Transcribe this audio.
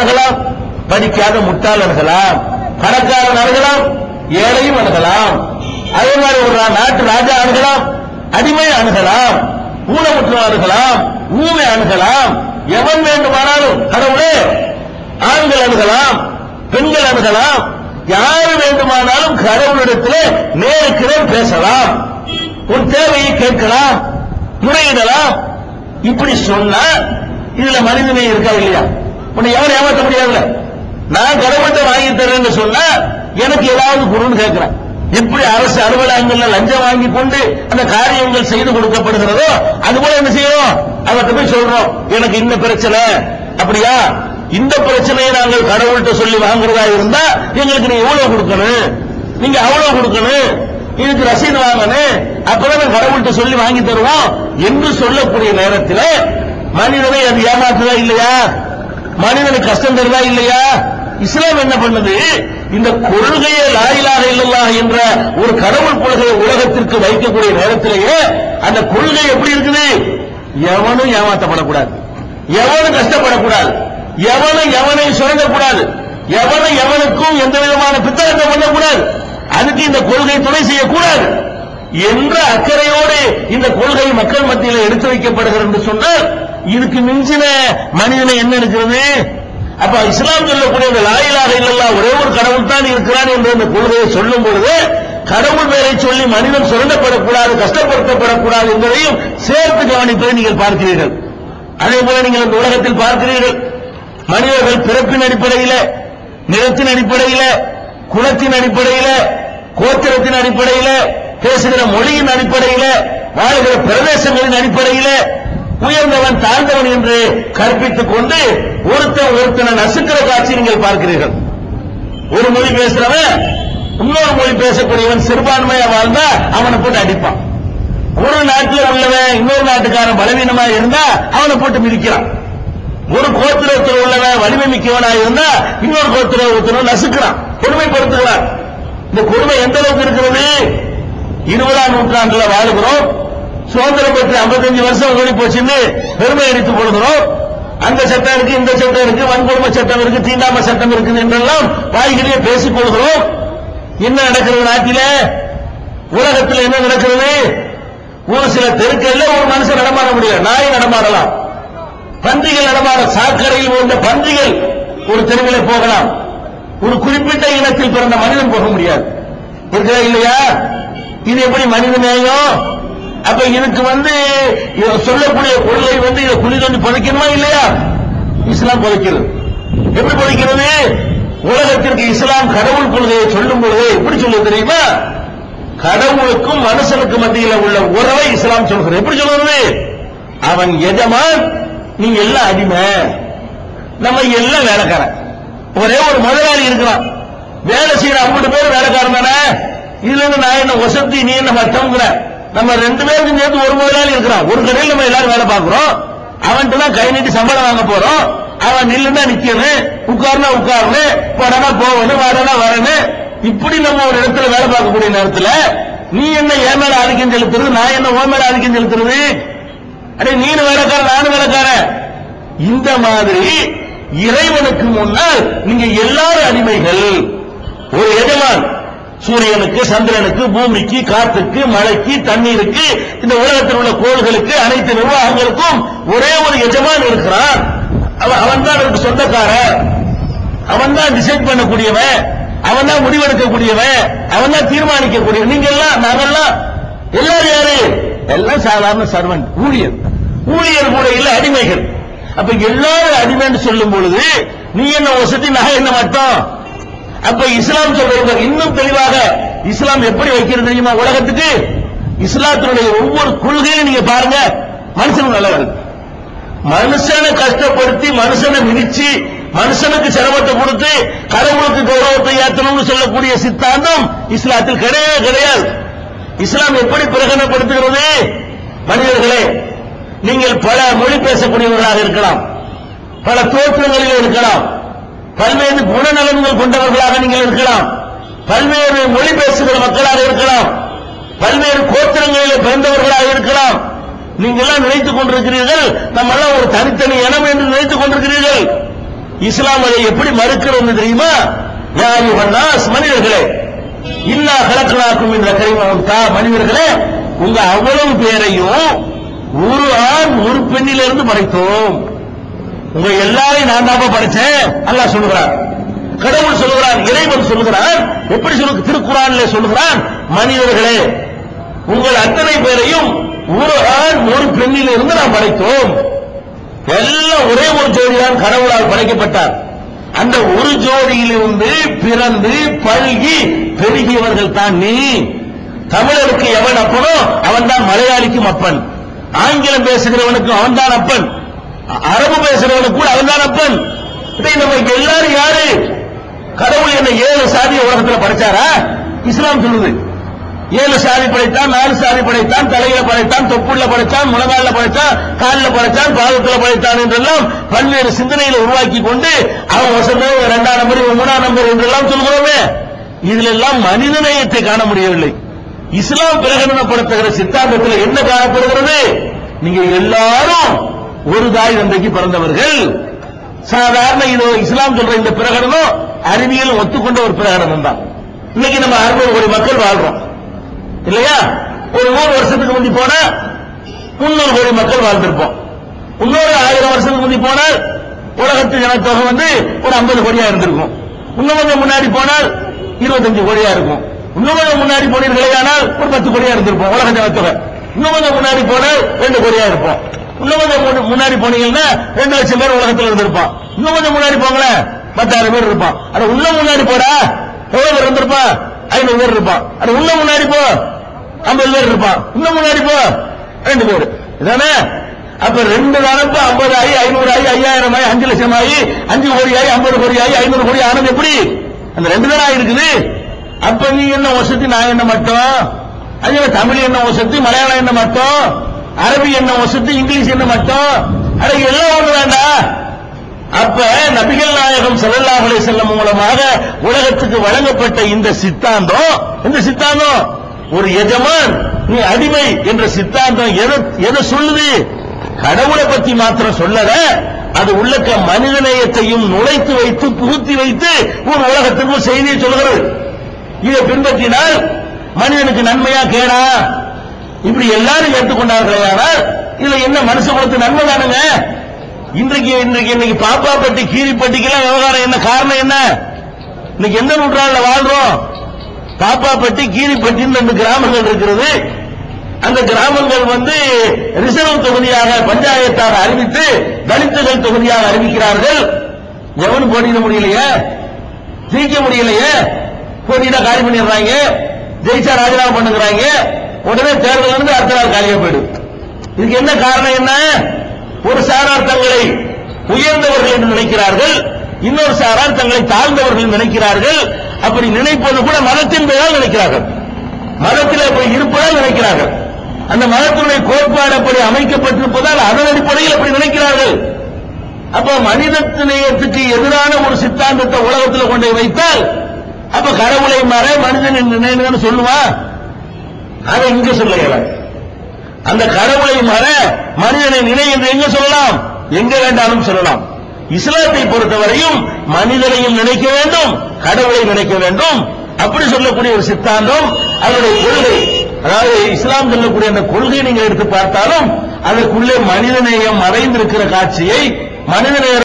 அணுகலாம் படிக்காத முட்டாள் அணுகலாம் பணக்காரன் அணுகலாம் ஏழையும் அணுகலாம் அதே மாதிரி ஒரு நாட்டு ராஜா அணுகலாம் அடிமை அணுகலாம் ஊனமுற்று அணுகலாம் ஊமை அணுகலாம் எவன் வேண்டுமானாலும் கடவுளே ஆண்கள் அணுகலாம் பெண்கள் அணுகலாம் யார் வேண்டுமானாலும் கடவுளிடத்தில் நேருக்கு நேர் பேசலாம் உன் தேவையை கேட்கலாம் முறையிடலாம் இப்படி சொன்னா இதுல மனிதனே இருக்கா இல்லையா உன்னை எவன் ஏமாற்ற முடியாதுல நான் கடவுள்கிட்ட வாங்கி தரேன்னு சொன்னா எனக்கு ஏதாவது குருன்னு கேட்கிறேன் எப்படி அரசு அலுவலகங்கள்ல லஞ்சம் வாங்கி கொண்டு அந்த காரியங்கள் செய்து கொடுக்கப்படுகிறதோ அது போல என்ன செய்யணும் அவர்கிட்ட போய் சொல்றோம் எனக்கு இந்த பிரச்சனை அப்படியா இந்த பிரச்சனையை நாங்கள் கடவுள்கிட்ட சொல்லி வாங்குறதா இருந்தா எங்களுக்கு நீங்க எவ்வளவு கொடுக்கணும் நீங்க அவ்வளவு கொடுக்கணும் இதுக்கு ரசீது வாங்கணும் அப்பதான் நாங்க கடவுள்கிட்ட சொல்லி வாங்கி தருவோம் என்று சொல்லக்கூடிய நேரத்தில் மனிதனை அது ஏமாற்றுதா இல்லையா மனிதனுக்கு கஷ்டம் தருதா இல்லையா இஸ்லாம் என்ன பண்ணுது இந்த கொள்கையை லாயிலாக இல்லல்லாஹ் என்ற ஒரு கடவுள் கொள்கையை உலகத்திற்கு வைக்கக்கூடிய நேரத்திலேயே அந்த கொள்கை எப்படி இருக்குது எவனும் ஏமாற்றப்படக்கூடாது எவனும் கஷ்டப்படக்கூடாது எவனும் எவனை சுரண்டக்கூடாது எவனும் எவனுக்கும் எந்த விதமான பித்தகத்தை பண்ணக்கூடாது அதுக்கு இந்த கொள்கை துணை செய்யக்கூடாது என்ற அக்கறையோடு இந்த கொள்கை மக்கள் மத்தியில் எடுத்து வைக்கப்படுகிறது என்று சொன்னால் இதுக்கு மிஞ்சின மனிதனை என்ன இருக்கிறது அப்ப இஸ்லாம் சொல்லக்கூடிய இந்த லாயிலாக இல்லல்லா ஒரே ஒரு கடவுள் தான் இருக்கிறான் என்ற இந்த கொள்கையை சொல்லும் பொழுது கடவுள் பெயரை சொல்லி மனிதன் சுரண்டப்படக்கூடாது கஷ்டப்படுத்தப்படக்கூடாது என்பதையும் சேர்த்து கவனிப்பதை நீங்கள் பார்க்கிறீர்கள் அதே போல நீங்கள் இந்த உலகத்தில் பார்க்கிறீர்கள் மனிதர்கள் பிறப்பின் அடிப்படையில் நிறத்தின் அடிப்படையில் குலத்தின் அடிப்படையில் கோத்திரத்தின் அடிப்படையில் பேசுகிற மொழியின் அடிப்படையில் வாழ்கிற பிரதேசங்களின் அடிப்படையில் உயர்ந்தவன் தாழ்ந்தவன் என்று கற்பித்துக் கொண்டு ஒருத்தன் ஒருத்தனை நசுக்கிற காட்சி நீங்கள் பார்க்கிறீர்கள் ஒரு மொழி பேசுறவன் இன்னொரு மொழி பேசக்கூடியவன் சிறுபான்மையா வாழ்ந்தா அவனை போட்டு அடிப்பான் ஒரு நாட்டில் உள்ளவன் இன்னொரு நாட்டுக்காரன் பலவீனமா இருந்தா அவனை போட்டு மிதிக்கிறான் ஒரு கோத்திரத்தில் உள்ளவன் வலிமை மிக்கவனாக இருந்தா இன்னொரு கோத்திரத்தில் நசுக்கிறான் கொடுமைப்படுத்துகிறான் இந்த கொடுமை எந்த அளவுக்கு இருக்கிறது இருபதாம் நூற்றாண்டுல வாழுகிறோம் சுதந்திரம் பெற்று 55 வருஷம் ஓடி போச்சுன்னு பெருமை அடித்துக் கொள்கிறோம் அந்த சட்டம் இருக்கு இந்த சட்டம் இருக்கு வன்கொடுமை சட்டம் இருக்கு தீண்டாமை சட்டம் இருக்குது என்றெல்லாம் வாய்களிலே பேசிக் கொள்கிறோம் என்ன நடக்கிறது நாட்டில உலகத்தில் என்ன நடக்கிறது ஒரு சில தெருக்கள்ல ஒரு மனுஷன் நடமாட முடியாது நாய் நடமாடலாம் பன்றிகள் நடமாட சாக்கடையில் உள்ள பன்றிகள் ஒரு தெருவில் போகலாம் ஒரு குறிப்பிட்ட இனத்தில் பிறந்த மனிதன் போக முடியாது இருக்கிறா இல்லையா இது எப்படி மனித நேயம் அப்ப இதுக்கு வந்து இவ சொல்லக்கூடிய கொள்கை வந்து இதை குழி தோண்டி புதைக்கணுமா இல்லையா இஸ்லாம் புதைக்கிறது எப்படி புதைக்கிறது உலகத்திற்கு இஸ்லாம் கடவுள் கொள்கையை சொல்லும் பொழுது எப்படி சொல்லுது தெரியுமா கடவுளுக்கும் மனுஷனுக்கு மத்தியில் உள்ள உறவை இஸ்லாம் சொல்கிறது எப்படி சொல்றது அவன் எஜமான் நீ எல்லாம் அடிமை நம்ம எல்லாம் வேலைக்காரன் ஒரே ஒரு முதலாளி இருக்கிறான் வேலை செய்யற ஐம்பது பேர் வேலைக்காரன் தானே இதுல இருந்து நான் என்ன வசதி நீ என்ன மட்டம்ங்கிற நம்ம ரெண்டு பேருக்கும் சேர்த்து ஒரு முதலாளி இருக்கிறான் ஒரு கடையில் நம்ம எல்லாரும் வேலை பார்க்கிறோம் அவன்கிட்ட தான் கை நீட்டி சம்பளம் வாங்க போறோம் அவன் நில்லுனா நிக்கணும் உட்காருனா உட்காரணும் போடனா போகணும் வரனா வரணும் இப்படி நம்ம ஒரு இடத்துல வேலை பார்க்கக்கூடிய நேரத்துல நீ என்ன என் மேல ஆதிக்கம் செலுத்துறது நான் என்ன உன் மேல ஆதிக்கம் செலுத்துறது அடே நீனு வேலைக்காரன் நானும் வேலைக்காரன் இந்த மாதிரி இறைவனுக்கு முன்னால் நீங்க எல்லாரும் அடிமைகள் ஒரு எஜமான் சூரியனுக்கு சந்திரனுக்கு பூமிக்கு காத்துக்கு மழைக்கு தண்ணீருக்கு இந்த உலகத்தில் உள்ள கோள்களுக்கு அனைத்து நிர்வாகங்களுக்கும் ஒரே ஒரு எஜமான் இருக்கிறான் அவன் அவன் தான் அவருக்கு சொந்தக்காரன் அவன் தான் டிசைட் பண்ணக்கூடியவன் அவன் தான் முடிவெடுக்கக்கூடியவன் அவன் தான் தீர்மானிக்கக்கூடியவன் நீங்க எல்லாம் நாங்கெல்லாம் எல்லாரும் யாரு எல்லாம் சாதாரண சர்வன் ஊழியர் ஊழியர் கூட இல்ல அடிமைகள் அப்ப எல்லாரும் அடிமைன்னு சொல்லும் பொழுது நீ என்ன வசதி நான் என்ன மட்டும் அப்ப இஸ்லாம் சொல்றது இன்னும் தெளிவாக இஸ்லாம் எப்படி வைக்கிறது தெரியுமா உலகத்துக்கு இஸ்லாத்தினுடைய ஒவ்வொரு கொள்கையும் நீங்க பாருங்க மனுஷனுக்கு நல்லா இருக்கு மனுஷனை கஷ்டப்படுத்தி மனுஷனை மிதிச்சு மனுஷனுக்கு சிரமத்தை கொடுத்து கடவுளுக்கு கௌரவத்தை ஏற்றணும்னு சொல்லக்கூடிய சித்தாந்தம் இஸ்லாத்தில் கிடையவே கிடையாது இஸ்லாம் எப்படி பிரகடனப்படுத்துகிறது மனிதர்களே நீங்கள் பல மொழி பேசக்கூடியவர்களாக இருக்கலாம் பல தோற்றங்களில் இருக்கலாம் பல்வேறு குணநலன்கள் கொண்டவர்களாக நீங்கள் இருக்கலாம் பல்வேறு மொழி பேசுகிற மக்களாக இருக்கலாம் பல்வேறு கோத்திரங்களில் பிறந்தவர்களாக இருக்கலாம் நீங்கள் எல்லாம் நினைத்துக் கொண்டிருக்கிறீர்கள் நம்ம எல்லாம் ஒரு தனித்தனி இனம் என்று நினைத்துக் கொண்டிருக்கிறீர்கள் இஸ்லாம் அதை எப்படி மறுக்கிறது தெரியுமா யா யுஹன்னாஸ் மனிதர்களே இல்லா கலக்கலாக்கும் என்ற கரிமம் தா மனிதர்களே உங்க அவ்வளவு பேரையும் ஒரு ஆண் ஒரு பெண்ணிலிருந்து படைத்தோம் உங்க எல்லாரையும் நான் தான் படைச்சேன் அல்லாஹ் சொல்லுகிறான் கடவுள் சொல்லுகிறான் இறைவன் சொல்லுகிறான் எப்படி சொல்லு திருக்குறான்ல சொல்லுகிறான் மனிதர்களே உங்கள் அத்தனை பேரையும் ஒரு ஆண் ஒரு பெண்ணில் இருந்து நாம் படைத்தோம் எல்லாம் ஒரே ஒரு ஜோடிதான் கடவுளால் படைக்கப்பட்டார் அந்த ஒரு ஜோடியிலிருந்து பிறந்து பல்கி பெருகியவர்கள் தான் நீ தமிழருக்கு எவன் அப்பனோ அவன் தான் மலையாளிக்கும் அப்பன் ஆங்கிலம் பேசுகிறவனுக்கும் அவன் தான் அப்பன் அ- அரபு பேசுகிறவனுக்கு கூட அவன் தான் அப்பன் இதை நம்ம இங்க எல்லாரும் யாரு கடவுள் என்ன ஏழு சாதிய உலகத்துல படைச்சாரா இஸ்லாம் சொல்லுது ஏழு சாதி படைத்தான் நாலு சாதி படைத்தான் தலையில படைத்தான் தொப்புள்ள படைத்தான் முழங்கால படைத்தான் காலில் படைத்தான் பாதத்துல படைத்தான் என்றெல்லாம் பல்வேறு சிந்தனைகளை உருவாக்கி கொண்டு அவன் வசந்தம் இவன் இரண்டாம் நம்பர் இவன் மூணாம் நம்பர் என்றெல்லாம் சொல்கிறோமே இதுல எல்லாம் மனித நேயத்தை காண முடியவில்லை இஸ்லாம் பிரகடனப்படுத்துகிற சித்தாந்தத்தில் என்ன காணப்படுகிறது நீங்க எல்லாரும் ஒரு தாய் தந்தைக்கு பிறந்தவர்கள் சாதாரண இது இஸ்லாம் சொல்ற இந்த பிரகடனம் அறிவியல் ஒத்துக்கொண்ட ஒரு பிரகடனம் தான் இன்னைக்கு நம்ம அறுநூறு கோடி மக்கள் வாழ்றோம் இல்லையா ஒரு நூறு வருஷத்துக்கு முந்தி போனா முன்னூறு கோடி மக்கள் வாழ்ந்திருப்போம் இன்னொரு ஆயிரம் வருஷத்துக்கு முந்தி போனால் உலகத்து ஜனத்தொகை வந்து ஒரு ஐம்பது கோடியா இருந்திருக்கும் இன்னும் கொஞ்சம் முன்னாடி போனால் இருபத்தஞ்சு கோடியா இருக்கும் இன்னும் கொஞ்சம் முன்னாடி போனீர்களேயானால் ஒரு பத்து கோடியா இருந்திருப்போம் உலக ஜனத்தொகை இன்னும் கொஞ்சம் முன்னாடி போனால் ரெண்டு கோடியா இருப்போம் இன்னும் கொஞ்சம் முன்ன- முன்னாடி போனீங்கன்னா ரெண்டு லட்சம் பேர் உலகத்துல இருந்திருப்பான் இன்னும் கொஞ்சம் முன்னாடி போங்களேன் பத்தாயிரம் பேர் இருப்பான் அட உள்ள முன்னாடி போடா எவ்வளவு பேர் இருந்திருப்பான் ஐநூறு பேர் இருப்பான் அட உள்ள முன்னாடி போ ஐம்பது பேர் இருப்பான் இன்னும் முன்னாடி போ ரெண்டு பேர் இதானே அப்ப ரெண்டு தானப்ப ஐம்பது ஆகி ஐநூறு ஆகி ஐயாயிரம் ஆகி அஞ்சு லட்சம் ஆகி அஞ்சு கோடி ஆகி ஐம்பது கோடி ஆகி ஐநூறு கோடி ஆனது எப்படி அந்த ரெண்டு தானே இருக்குது அப்ப நீ என்ன வசதி நான் என்ன மட்டும் அது என்ன தமிழ் என்ன வசதி மலையாளம் என்ன மட்டும் அரபி என்ன வசதி இங்கிலீஷ் என்ன மட்டும் அட எல்லாம் ஒண்ணு வேண்டாம் அப்ப நபிகள் நாயகம் ஸல்லல்லாஹு அலைஹி வஸல்லம் மூலமாக உலகத்துக்கு வழங்கப்பட்ட இந்த சித்தாந்தம் இந்த சித்தாந்தம் ஒரு எஜமான் நீ அடிமை என்ற சித்தாந்தம் எதை எதை சொல்லுது கடவுளை பத்தி மாத்திரம் சொல்லல அது உள்ளக்க மனிதநேயத்தையும் நுழைத்து வைத்து புகுத்தி வைத்து ஒரு உலகத்துக்கு ஒரு செய்தியை சொல்கிறது இதை பின்பற்றினால் மனிதனுக்கு நன்மையா கேடா இப்படி எல்லாரும் ஏற்றுக்கொண்டார்களானால் இதுல என்ன மனுஷ குலத்து நன்மை தானுங்க இன்றைக்கு இன்றைக்கு இன்னைக்கு பாப்பாப்பட்டி கீரிப்பட்டிக்கெல்லாம் விவகாரம் என்ன காரணம் என்ன இன்னைக்கு எந்த நூற்றாண்டுல வாழ்றோம் பாப்பாப்பட்டி கீரிப்பட்டின்னு ரெண்டு கிராமங்கள் இருக்கிறது அந்த கிராமங்கள் வந்து ரிசர்வ் தொகுதியாக பஞ்சாயத்தாக அறிவித்து தலித்துகள் தொகுதியாக அறிவிக்கிறார்கள் எவனும் போட்டியிட முடியலையே ஜெயிக்க முடியலையே போட்டியிட காலி பண்ணிடுறாங்க ஜெயிச்சா ராஜினாமா பண்ணுகிறாங்க உடனே தேர்தல் வந்து அடுத்த நாள் காலியா போயிடும் இதுக்கு என்ன காரணம் என்ன ஒரு சாரார் தங்களை உயர்ந்தவர்கள் என்று நினைக்கிறார்கள் இன்னொரு சாரார் தங்களை தாழ்ந்தவர்கள் என்று நினைக்கிறார்கள் அப்படி நினைப்பது கூட மதத்தின் பெயரால் நினைக்கிறார்கள் மதத்திலே போய் இருப்பதால் நினைக்கிறார்கள் அந்த மதத்தினுடைய கோட்பாடு அப்படி அமைக்கப்பட்டிருப்பதால் அதன் அடிப்படையில் அப்படி நினைக்கிறார்கள் அப்ப மனித நேயத்துக்கு எதிரான ஒரு சித்தாந்தத்தை உலகத்தில் கொண்டு போய் வைத்தால் அப்ப கடவுளை மற மனிதன் நினைன்னு சொல்லுவா அதை இங்க சொல்ல இயலாது. அந்த கடவுளை மற மனிதனை நினை என்று எங்க சொல்லலாம் எங்க வேண்டாலும் சொல்லலாம் இஸ்லாத்தை பொறுத்தவரையும் மனிதனையும் நினைக்க வேண்டும் கடவுளை நினைக்க வேண்டும் அப்படி சொல்லக்கூடிய ஒரு சித்தாந்தம் அதனுடைய கொள்கை அதாவது இஸ்லாம் சொல்லக்கூடிய அந்த கொள்கையை நீங்க எடுத்து பார்த்தாலும் அதற்குள்ளே மனிதநேயம் மறைந்திருக்கிற காட்சியை மனிதநேய